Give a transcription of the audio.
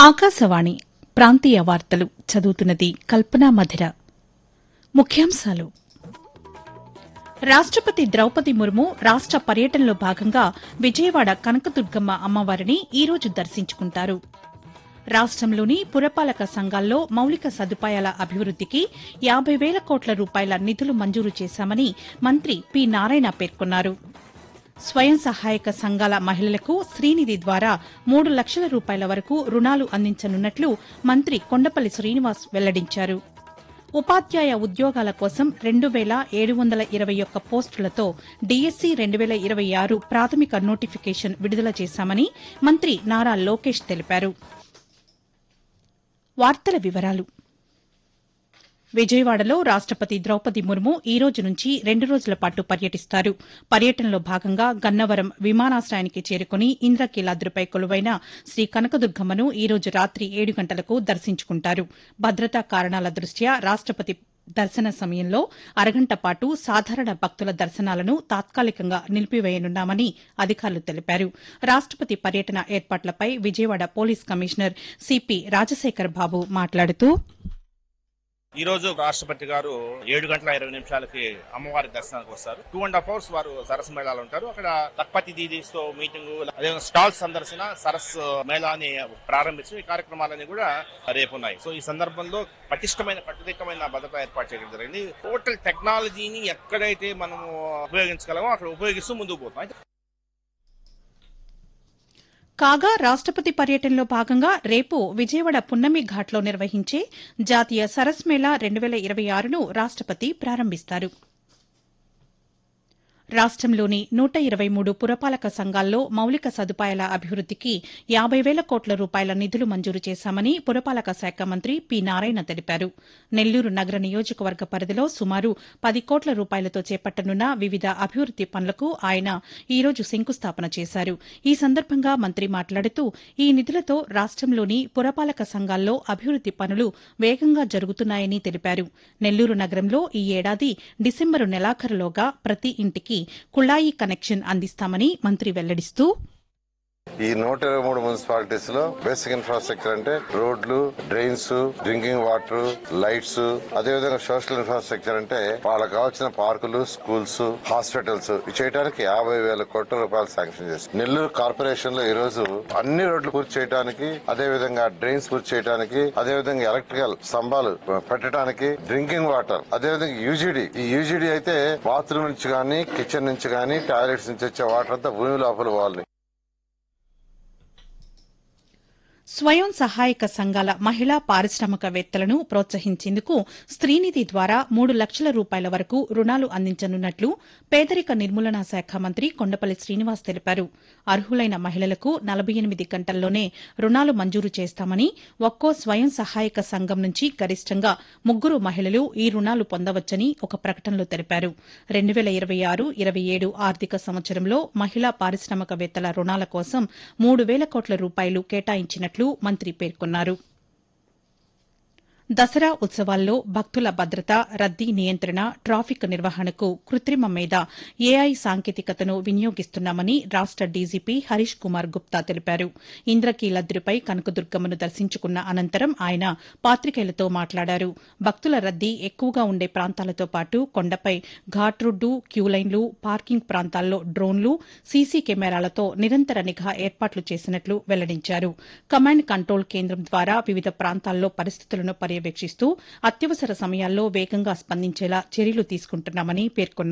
ఆకాశవాణి ప్రాంతీయ వార్తలు చదువుతున్నది కల్పనా మధిర ముఖ్యాంశాలు రాష్టపతి ద్రౌపది ముర్ము రాష్ట పర్యటనలో భాగంగా విజయవాడ కనకదుర్గమ్మ అమ్మవారిని ఈరోజు దర్శించుకుంటారు రాష్టంలోని పురపాలక సంఘాల్లో మౌలిక సదుపాయాల అభివృద్దికి యాబై వేల కోట్ల రూపాయల నిధులు మంజూరు చేశామని మంత్రి పి నారాయణ పేర్కొన్నారు స్వయం సహాయక సంఘాల మహిళలకు శ్రీనిధి ద్వారా మూడు లక్షల రూపాయల వరకు రుణాలు అందించనున్నట్లు మంత్రి కొండపల్లి శ్రీనివాస్ వెల్లడించారు ఉపాధ్యాయ ఉద్యోగాల కోసం రెండు వేల ఏడు వందల ఇరవై ఒక్క పోస్టులతో డీఎస్సీ రెండు వేల ఇరవై ఆరు ప్రాథమిక నోటిఫికేషన్ విడుదల చేశామని మంత్రి నారా లోకేష్ తెలిపారు వార్తల వివరాలు విజయవాడలో రాష్టపతి ద్రౌపది ముర్ము ఈ రోజు నుంచి రెండు రోజుల పాటు పర్యటిస్తారు పర్యటనలో భాగంగా గన్నవరం విమానాశ్రయానికి చేరుకుని ఇంద్రకీలాద్రిపై కొలువైన శ్రీ కనకదుర్గమ్మను ఈ రోజు రాత్రి ఏడు గంటలకు దర్శించుకుంటారు భద్రతా కారణాల దృష్ట్యా రాష్టపతి దర్శన సమయంలో అరగంట పాటు సాధారణ భక్తుల దర్శనాలను తాత్కాలికంగా నిలిపివేయనున్నామని అధికారులు తెలిపారు రాష్టపతి పర్యటన ఏర్పాట్లపై Vijayawada police commissioner CP Rajasekhar Babu మాట్లాడుతూ ఈ రోజు రాష్ట్రపతి గారు ఏడు గంటల ఇరవై నిమిషాలకి అమ్మవారి దర్శనానికి వస్తారు టూ అండ్ హాఫ్ అవర్స్ వారు సరస్సు మేళాలు ఉంటారు అక్కడ తక్పతి దీదీస్ తో మీటింగ్ అదే స్టాల్ సందర్శన సరస్సు మేళాని ప్రారంభించి ఈ కార్యక్రమాలన్నీ కూడా రేపు ఉన్నాయి సో ఈ సందర్భంలో పటిష్టమైన కట్టుదిట్టమైన భద్రత ఏర్పాటు చేయడం జరిగింది టోటల్ టెక్నాలజీని ఎక్కడైతే మనము ఉపయోగించగలమో అక్కడ ఉపయోగిస్తూ ముందుకు పోతాం అయితే కాగా రాష్టపతి పర్యటనలో భాగంగా రేపు విజయవాడ పున్నమి ఘాట్లో నిర్వహించే జాతీయ సరస్ మేళా రెండు వేల ఇరవై ఆరును రాష్టపతి ప్రారంభిస్తారు రాష్టంలోని నూట ఇరవై మూడు పురపాలక సంఘాల్లో మౌలిక సదుపాయాల అభివృద్దికి యాబై వేల కోట్ల రూపాయల నిధులు మంజూరు చేశామని పురపాలక శాఖ మంత్రి పి నారాయణ తెలిపారు నెల్లూరు నగర నియోజకవర్గ పరిధిలో సుమారు పది కోట్ల రూపాయలతో చేపట్టనున్న వివిధ అభివృద్ది పనులకు ఆయన ఈ రోజు శంకుస్థాపన చేశారు ఈ సందర్భంగా మంత్రి మాట్లాడుతూ ఈ నిధులతో రాష్టంలోని పురపాలక సంఘాల్లో అభివృద్ది పనులు వేగంగా జరుగుతున్నాయని తెలిపారు నెల్లూరు నగరంలో ఈ ఏడాది డిసెంబరు నెలాఖరులోగా ప్రతి ఇంటికి కుళాయి కనెక్షన్ అందిస్తామని మంత్రి వెల్లడిస్తూ ఈ నూట ఇరవై మూడు మున్సిపాలిటీస్ లో బేసిక్ ఇన్ఫ్రాస్ట్రక్చర్ అంటే రోడ్లు డ్రైన్స్ డ్రింకింగ్ వాటర్ లైట్స్ అదే విధంగా సోషల్ ఇన్ఫ్రాస్ట్రక్చర్ అంటే వాళ్ళకి కావాల్సిన పార్కులు స్కూల్స్ హాస్పిటల్స్ ఇవి చేయడానికి యాభై వేల కోట్ల రూపాయలు శాంక్షన్ చేశారు నెల్లూరు కార్పొరేషన్ లో ఈ రోజు అన్ని రోడ్లు పూర్తి చేయడానికి అదే విధంగా డ్రైన్స్ పూర్తి చేయడానికి అదే విధంగా ఎలక్ట్రికల్ స్తంభాలు పెట్టడానికి డ్రింకింగ్ వాటర్ అదే విధంగా యూజీడీ ఈ యూజీడీ అయితే బాత్రూమ్ నుంచి గానీ కిచెన్ నుంచి గానీ టాయిలెట్స్ నుంచి వచ్చే వాటర్ అంతా భూమి లోపల పోవాలి స్వయం సహాయక సంఘాల మహిళా పారిశ్రామికవేత్తలను ప్రోత్సహించేందుకు స్త్రీనిధి ద్వారా మూడు లక్షల రూపాయల వరకు రుణాలు అందించనున్నట్లు పేదరిక నిర్మూలనా శాఖ మంత్రి కొండపల్లి శ్రీనివాస్ తెలిపారు అర్హులైన మహిళలకు నలభై ఎనిమిది గంటల్లోనే రుణాలు మంజూరు చేస్తామని ఒక్కో స్వయం సహాయక సంఘం నుంచి గరిష్టంగా ముగ్గురు మహిళలు ఈ రుణాలు పొందవచ్చని ఒక ప్రకటనలో తెలిపారు రెండు వేల ఇరవై ఆరు ఇరవై ఏడు ఆర్థిక సంవత్సరంలో మహిళా పారిశ్రామికవేత్తల రుణాల కోసం మూడు వేల కోట్ల రూపాయలు కేటాయించినట్లు మంత్రి పేర్కొన్నారు దసరా ఉత్సవాల్లో భక్తుల భద్రత రద్దీ నియంత్రణ ట్రాఫిక్ నిర్వహణకు కృత్రిమ మేధ ఏఐ సాంకేతికతను వినియోగిస్తున్నామని రాష్ట డీజీపీ హరీష్ కుమార్ గుప్తా తెలిపారు ఇంద్రకీలద్రిపై కనకదుర్గమ్మను దర్శించుకున్న అనంతరం ఆయన పాతికేయులతో మాట్లాడారు భక్తుల రద్దీ ఎక్కువగా ఉండే ప్రాంతాలతో పాటు కొండపై ఘాట్ రోడ్డు క్యూలైన్లు పార్కింగ్ ప్రాంతాల్లో డ్రోన్లు సీసీ కెమెరాలతో నిరంతర నిఘా ఏర్పాట్లు చేసినట్లు వెల్లడించారు కమాండ్ కంట్రోల్ కేంద్రం ద్వారా వివిధ ప్రాంతాల్లో పరిస్థితులను పర్యవేక్షిస్తూ అత్యవసర సమయాల్లో వేగంగా స్పందించేలా చర్యలు తీసుకుంటున్నామని పేర్కొన్నారు